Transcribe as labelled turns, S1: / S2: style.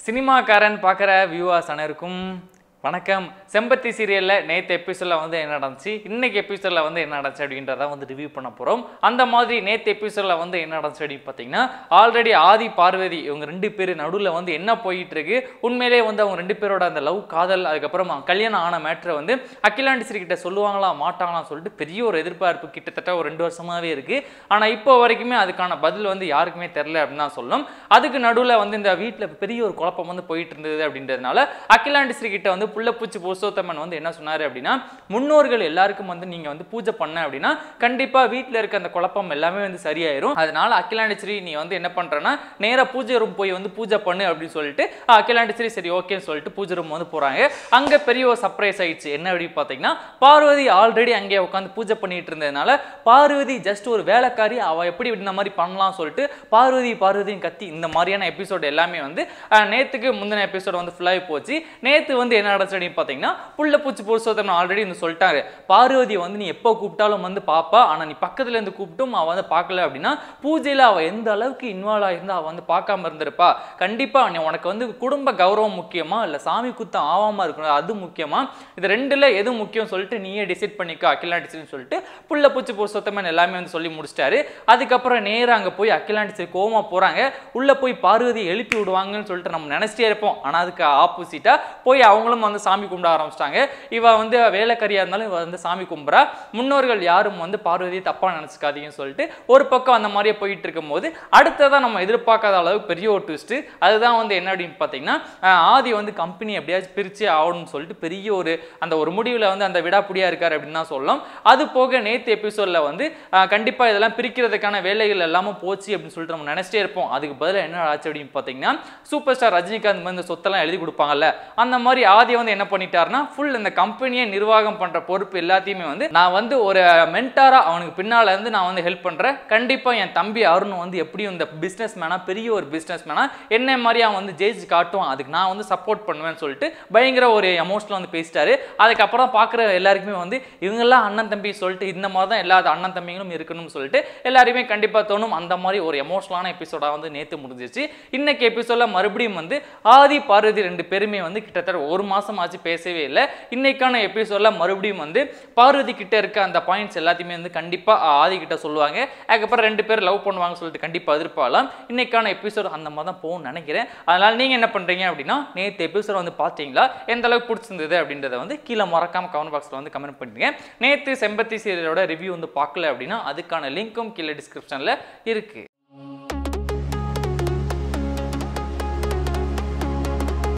S1: சினிமாக்காரன் பார்க்குற வியூவர்ஸ் அனைவருக்கும் வணக்கம் செம்பத்தி சீரியலில் நேற்று எபிசோடில் வந்து என்ன நடந்துச்சு இன்னைக்கு எபிசோடில் வந்து என்ன நடந்துச்சு அப்படின்றத வந்து ரிவ்யூ பண்ண போகிறோம் அந்த மாதிரி நேற்று எபிசோடில் வந்து என்ன நடந்துச்சு அப்படின்னு பார்த்தீங்கன்னா ஆல்ரெடி ஆதி பார்வதி இவங்க ரெண்டு பேர் நடுவில் வந்து என்ன போயிட்டு இருக்கு உண்மையிலே வந்து அவங்க ரெண்டு பேரோட அந்த லவ் காதல் அதுக்கப்புறம் கல்யாணம் ஆன மேட்ரை வந்து அகிலாண்டிஸ்ரீ கிட்ட சொல்லுவாங்களா மாட்டாங்களா சொல்லிட்டு பெரிய ஒரு எதிர்பார்ப்பு கிட்டத்தட்ட ஒரு ரெண்டு வருஷமாவே இருக்கு ஆனால் இப்போ வரைக்குமே அதுக்கான பதில் வந்து யாருக்குமே தெரில அப்படின்னு தான் சொல்லணும் அதுக்கு நடுவில் வந்து இந்த வீட்டில் பெரிய ஒரு குழப்பம் வந்து போயிட்டு இருந்தது அப்படின்றதுனால அகிலாண்டிஸ்ரீ கிட்ட வந்து புள்ளப்பூச்சி புருஷோத்தமன் வந்து என்ன சொன்னார் அப்படின்னா முன்னோர்கள் எல்லாருக்கும் வந்து நீங்கள் வந்து பூஜை பண்ண அப்படின்னா கண்டிப்பாக வீட்டில் இருக்க அந்த குழப்பம் எல்லாமே வந்து சரியாயிரும் அதனால அகிலாண்டிஸ்ரீ நீ வந்து என்ன பண்ணுறன்னா நேராக பூஜை ரூம் போய் வந்து பூஜை பண்ணு அப்படின்னு சொல்லிட்டு அகிலாண்டிஸ்ரீ சரி ஓகேன்னு சொல்லிட்டு பூஜை ரூம் வந்து போகிறாங்க அங்கே பெரிய ஒரு சர்ப்ரைஸ் ஆயிடுச்சு என்ன அப்படின்னு பார்த்தீங்கன்னா பார்வதி ஆல்ரெடி அங்கே உட்காந்து பூஜை பண்ணிட்டு இருந்ததுனால பார்வதி ஜஸ்ட் ஒரு வேலைக்காரி அவள் எப்படி இந்த மாதிரி பண்ணலாம் சொல்லிட்டு பார்வதி பார்வதின்னு கத்தி இந்த மாதிரியான எபிசோடு எல்லாமே வந்து அஹ், நேத்துக்கு முந்தின எபிசோடு வந்து ஃபுல்லாகி போச்சு நேத்து வந்து என்ன நடந்துச்சு அப்படின்னு பார்த்தீங்கன்னா புள்ள பூச்சி புருஷோத்தமன் ஆல்ரெடி வந்து சொல்லிட்டாரு பார்வதியை வந்து நீ எப்போ கூப்பிட்டாலும் வந்து பாப்பா ஆனால் நீ பக்கத்துல இருந்து கூப்பிட்டும் அவள் வந்து பார்க்கல அப்படின்னா பூஜையில் அவள் எந்த அளவுக்கு இன்வால்வ் ஆகிருந்தா அவள் வந்து பார்க்காம இருந்திருப்பா கண்டிப்பா நீ உனக்கு வந்து குடும்ப கௌரவம் முக்கியமா இல்லை சாமி குத்தம் ஆவாம இருக்கணும் அது முக்கியமா இது ரெண்டுல எது முக்கியம் சொல்லிட்டு நீயே டிசைட் பண்ணிக்கோ அகிலாண்டிஸ்னு சொல்லிட்டு புள்ள பூச்சி புருஷோத்தமன் எல்லாமே வந்து சொல்லி முடிச்சிட்டாரு அதுக்கப்புறம் நேரா அங்க போய் அகிலாண்டிஸ்ரீ கோவமா போறாங்க உள்ள போய் பார்வதி எழுப்பி விடுவாங்கன்னு சொல்லிட்டு நம்ம நினைச்சிட்டே இருப்போம் ஆனா அதுக்கு ஆப்போசிட்டா போய் அவங்களும் வந்து சாமி கும்பிட ஆரம்பிச்சிட்டாங்க இவ வந்து வேலைக்காரியா இருந்தாலும் இவ வந்து சாமி கும்பிட்றா முன்னோர்கள் யாரும் வந்து பார்வதியை தப்பா நினைச்சுக்காதீங்கன்னு சொல்லிட்டு ஒரு பக்கம் அந்த மாதிரியே போயிட்டு இருக்கும்போது அடுத்ததான் நம்ம எதிர்பார்க்காத அளவுக்கு பெரிய ஒரு ட்விஸ்ட் அதுதான் வந்து என்ன அப்படின்னு பார்த்தீங்கன்னா ஆஹ் ஆதி வந்து கம்பெனி எப்படியாச்சும் பிரிச்சு ஆகணும்னு சொல்லிட்டு பெரிய ஒரு அந்த ஒரு முடிவில் வந்து அந்த விடாப்புடியா இருக்காரு அப்படின்னு தான் சொல்லலாம் அது போக நேத்து எபிசோட்ல வந்து ஆஹ் கண்டிப்பா இதெல்லாம் பிரிக்கிறதுக்கான வேலைகள் எல்லாமே போச்சு அப்படின்னு சொல்லிட்டு நம்ம நினைச்சிட்டே இருப்போம் அதுக்கு பதிலா என்ன ஆச்சு அப்படின்னு பார்த்தீங்கன்னா சூப்பர் ஸ்டார் ரஜினிகாந்த் வந்து இந்த சொத்தெல்லாம் எழுதி கொடுப்பாங்கல்ல அந்த மாதிரி ஆதி வந்து என்ன பண்ணிட்டாருன்னா ஃபுல் இந்த கம்பெனியை நிர்வாகம் பண்ற பொறுப்பு எல்லாத்தையுமே வந்து நான் வந்து ஒரு மென்டாரா அவனுக்கு பின்னால இருந்து நான் வந்து ஹெல்ப் பண்றேன் கண்டிப்பா என் தம்பி அருண் வந்து எப்படியும் இந்த பிசினஸ் மேனா பெரிய ஒரு பிசினஸ் மேனா என்ன மாதிரி அவன் வந்து ஜெயிச்சு காட்டுவான் அதுக்கு நான் வந்து சப்போர்ட் பண்ணுவேன்னு சொல்லிட்டு பயங்கர ஒரு எமோஷனல் வந்து பேசிட்டாரு அதுக்கப்புறம் பார்க்குற எல்லாருக்குமே வந்து இவங்கெல்லாம் அண்ணன் தம்பி சொல்லிட்டு இந்த மாதிரி தான் எல்லா அண்ணன் தம்பிகளும் இருக்கணும்னு சொல்லிட்டு எல்லாருமே கண்டிப்பாக தோணும் அந்த மாதிரி ஒரு எமோஷனலான எபிசோடாக வந்து நேற்று முடிஞ்சிச்சு இன்னைக்கு எபிசோட்ல மறுபடியும் வந்து ஆதி பார்வதி ரெண்டு பேருமே வந்து கிட்டத்தட்ட ஒரு மாசம் ஆச்சு பேசவே இல்லை இன்னைக்கான எபிசோட்ல மறுபடியும் வந்து பார்வதி கிட்ட இருக்க அந்த பாயிண்ட்ஸ் எல்லாத்தையுமே வந்து கண்டிப்பா ஆதி கிட்ட சொல்லுவாங்க அதுக்கப்புறம் ரெண்டு பேர் லவ் பண்ணுவாங்க சொல்லிட்டு கண்டிப்பா எதிர்பார்க்கலாம் இன்னைக்கான எபிசோட் அந்த மாதிரி தான் போகும்னு நினைக்கிறேன் அதனால நீங்க என்ன பண்றீங்க அப்படின்னா நேற்று எபிசோட் வந்து பார்த்தீங்களா எந்த அளவுக்கு பிடிச்சிருந்தது அப்படின்றத வந்து கீழே மறக்காம கமெண்ட் பாக்ஸ்ல வந்து கமெண்ட் பண்ணுங்க நேற்று செம்பத்தி சீரியலோட ரிவ்யூ வந்து பார்க்கல அப்படின்னா அதுக்கான லிங்க்கும் கீழே டிஸ்கிரிப்ஷன்ல இருக்கு